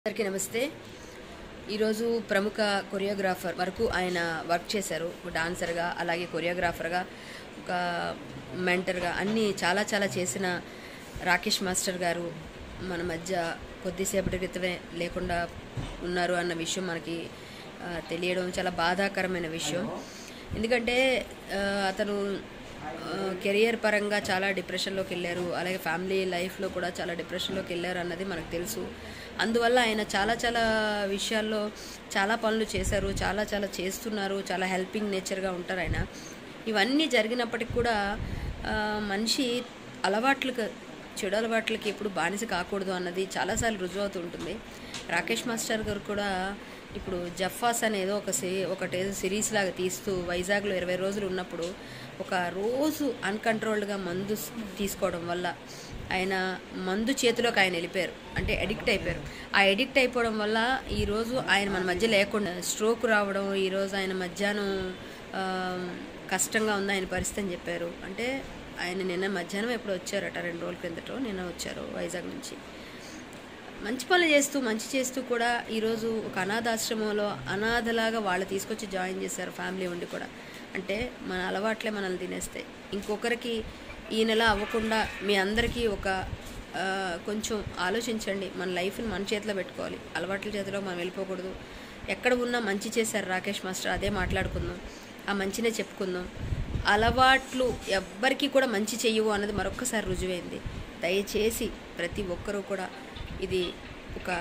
అందరికీ నమస్తే ఈరోజు ప్రముఖ కొరియోగ్రాఫర్ వరకు ఆయన వర్క్ చేశారు డాన్సర్గా అలాగే కొరియోగ్రాఫర్గా ఒక మెంటర్గా అన్నీ చాలా చాలా చేసిన రాకేష్ మాస్టర్ గారు మన మధ్య కొద్దిసేపటి క్రితమే లేకుండా ఉన్నారు అన్న విషయం మనకి ఆ, తెలియడం చాలా బాధాకరమైన విషయం ఎందుకంటే ఆ, అతను కెరియర్ పరంగా చాలా డిప్రెషన్లోకి వెళ్ళారు అలాగే ఫ్యామిలీ లైఫ్లో కూడా చాలా డిప్రెషన్లోకి వెళ్ళారు అన్నది మనకు తెలుసు అందువల్ల ఆయన చాలా చాలా విషయాల్లో చాలా పనులు చేశారు చాలా చాలా చేస్తున్నారు చాలా హెల్పింగ్ నేచర్గా ఉంటారు ఆయన ఇవన్నీ జరిగినప్పటికి కూడా ఆ, మనిషి అలవాట్లకు చెడు అలవాట్లకి ఎప్పుడు బానిస కాకూడదు అన్నది చాలాసార్లు రుజువు అవుతూ ఉంటుంది రాకేష్ మాస్టర్ గారు కూడా ఇప్పుడు జఫాస్ అనేదో ఒక సి ఒకటేదో సిరీస్ లాగా తీస్తూ వైజాగ్లో ఇరవై రోజులు ఉన్నప్పుడు ఒక రోజు అన్కంట్రోల్డ్గా మందు స్- తీసుకోవడం వల్ల ఆయన మందు చేతిలోకి ఆయన వెళ్ళిపోయారు అంటే అడిక్ట్ అయిపోయారు ఆ అడిక్ట్ అయిపోవడం వల్ల ఈరోజు ఆయన మన మధ్య లేకుండా స్ట్రోక్ రావడం ఈరోజు ఆయన మధ్యాహ్నం ఆ, కష్టంగా ఉంది ఆయన పరిస్థితి అని చెప్పారు అంటే ఆయన నిన్న మధ్యాహ్నం ఎప్పుడు వచ్చారట రెండు రోజుల క్రిందటో నిన్న వచ్చారు వైజాగ్ నుంచి మంచి పనులు చేస్తూ మంచి చేస్తూ కూడా ఈరోజు ఒక అనాథాశ్రమంలో అనాథలాగా వాళ్ళు తీసుకొచ్చి జాయిన్ చేశారు ఫ్యామిలీ ఉండి కూడా అంటే మన అలవాట్లే మనల్ని తినేస్తాయి ఇంకొకరికి ఈ నెల అవ్వకుండా మీ అందరికీ ఒక ఆ, కొంచెం ఆలోచించండి మన లైఫ్ని మన చేతిలో పెట్టుకోవాలి అలవాట్ల చేతిలో మనం వెళ్ళిపోకూడదు ఎక్కడ ఉన్నా మంచి చేశారు రాకేష్ మాస్టర్ అదే మాట్లాడుకుందాం ఆ మంచినే చెప్పుకుందాం అలవాట్లు ఎవ్వరికీ కూడా మంచి చెయ్యవు అన్నది మరొక్కసారి రుజువైంది దయచేసి ప్రతి ఒక్కరూ కూడా ఇది ఒక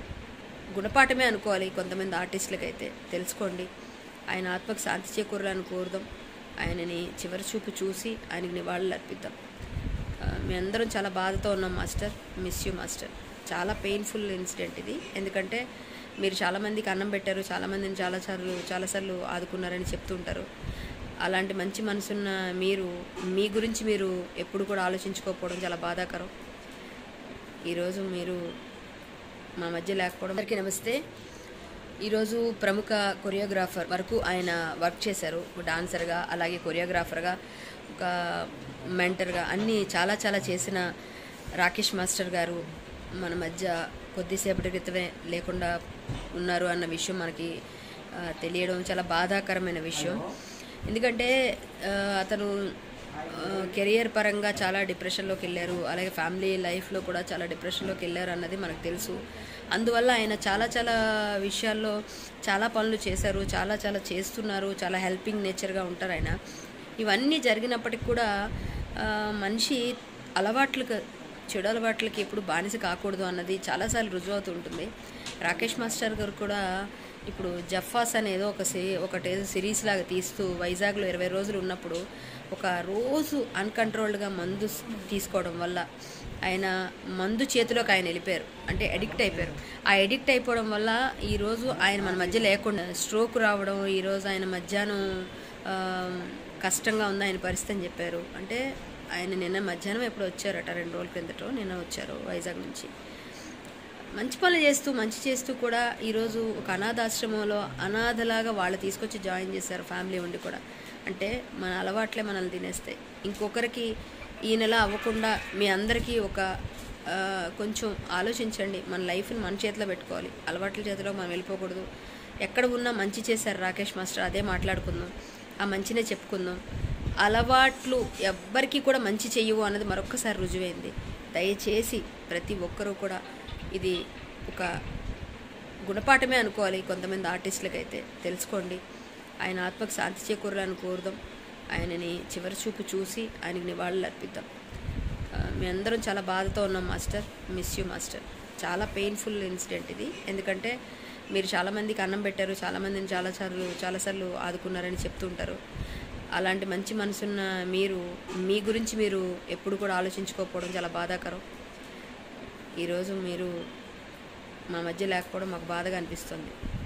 గుణపాఠమే అనుకోవాలి కొంతమంది ఆర్టిస్టులకైతే తెలుసుకోండి ఆయన ఆత్మకు శాంతి చేకూరాలని కోరుదాం ఆయనని చివరి చూపు చూసి ఆయనకి నివాళులు అర్పిద్దాం ఆ, మీ అందరం చాలా బాధతో ఉన్నాం మాస్టర్ మిస్ యూ మాస్టర్ చాలా పెయిన్ఫుల్ ఇన్సిడెంట్ ఇది ఎందుకంటే మీరు చాలామందికి అన్నం పెట్టారు చాలామందిని చాలాసార్లు చాలాసార్లు ఆదుకున్నారని చెప్తుంటారు అలాంటి మంచి మనసున్న మీరు మీ గురించి మీరు ఎప్పుడు కూడా ఆలోచించుకోకపోవడం చాలా బాధాకరం ఈరోజు మీరు మా మధ్య లేకపోవడం అందరికీ నమస్తే ఈరోజు ప్రముఖ కొరియోగ్రాఫర్ వరకు ఆయన వర్క్ చేశారు డాన్సర్గా అలాగే కొరియోగ్రాఫర్గా ఒక మెంటర్గా అన్నీ చాలా చాలా చేసిన రాకేష్ మాస్టర్ గారు మన మధ్య కొద్దిసేపటి క్రితమే లేకుండా ఉన్నారు అన్న విషయం మనకి ఆ, తెలియడం చాలా బాధాకరమైన విషయం ఎందుకంటే ఆ, అతను ఆ, కెరియర్ పరంగా చాలా డిప్రెషన్లోకి వెళ్ళారు అలాగే ఫ్యామిలీ లైఫ్లో కూడా చాలా డిప్రెషన్లోకి వెళ్ళారు అన్నది మనకు తెలుసు అందువల్ల ఆయన చాలా చాలా విషయాల్లో చాలా పనులు చేశారు చాలా చాలా చేస్తున్నారు చాలా హెల్పింగ్ నేచర్గా ఉంటారు ఆయన ఇవన్నీ జరిగినప్పటికి కూడా ఆ, మనిషి అలవాట్లకు చెడు అలవాట్లకి ఎప్పుడు బానిస కాకూడదు అన్నది చాలాసార్లు రుజువు అవుతూ ఉంటుంది రాకేష్ మాస్టర్ గారు కూడా ఇప్పుడు జఫాస్ అనేదో ఒక సి ఒకటేదో సిరీస్ లాగా తీస్తూ వైజాగ్లో ఇరవై రోజులు ఉన్నప్పుడు ఒక రోజు అన్కంట్రోల్డ్గా మందు స్- తీసుకోవడం వల్ల ఆయన మందు చేతిలోకి ఆయన వెళ్ళిపోయారు అంటే అడిక్ట్ అయిపోయారు ఆ అడిక్ట్ అయిపోవడం వల్ల ఈరోజు ఆయన మన మధ్య లేకుండా స్ట్రోక్ రావడం ఈరోజు ఆయన మధ్యాహ్నం ఆ, కష్టంగా ఉంది ఆయన పరిస్థితి అని చెప్పారు అంటే ఆయన నిన్న మధ్యాహ్నం ఎప్పుడు వచ్చారట రెండు రోజుల క్రిందటో నిన్న వచ్చారు వైజాగ్ నుంచి మంచి పనులు చేస్తూ మంచి చేస్తూ కూడా ఈరోజు ఒక అనాథాశ్రమంలో అనాథలాగా వాళ్ళు తీసుకొచ్చి జాయిన్ చేశారు ఫ్యామిలీ ఉండి కూడా అంటే మన అలవాట్లే మనల్ని తినేస్తాయి ఇంకొకరికి ఈ నెల అవ్వకుండా మీ అందరికీ ఒక ఆ, కొంచెం ఆలోచించండి మన లైఫ్ని మన చేతిలో పెట్టుకోవాలి అలవాట్ల చేతిలో మనం వెళ్ళిపోకూడదు ఎక్కడ ఉన్నా మంచి చేశారు రాకేష్ మాస్టర్ అదే మాట్లాడుకుందాం ఆ మంచినే చెప్పుకుందాం అలవాట్లు ఎవ్వరికీ కూడా మంచి చెయ్యవు అన్నది మరొక్కసారి రుజువైంది దయచేసి ప్రతి ఒక్కరూ కూడా ఇది ఒక గుణపాఠమే అనుకోవాలి కొంతమంది ఆర్టిస్టులకైతే తెలుసుకోండి ఆయన ఆత్మకు శాంతి చేకూరాలని కోరుదాం ఆయనని చివరి చూపు చూసి ఆయనకి నివాళులు అర్పిద్దాం ఆ, మీ అందరం చాలా బాధతో ఉన్నాం మాస్టర్ మిస్ యూ మాస్టర్ చాలా పెయిన్ఫుల్ ఇన్సిడెంట్ ఇది ఎందుకంటే మీరు చాలామందికి అన్నం పెట్టారు చాలామందిని చాలాసార్లు చాలాసార్లు ఆదుకున్నారని చెప్తుంటారు అలాంటి మంచి మనసున్న మీరు మీ గురించి మీరు ఎప్పుడు కూడా ఆలోచించుకోకపోవడం చాలా బాధాకరం ఈరోజు మీరు మా మధ్య లేకపోవడం మాకు బాధగా అనిపిస్తుంది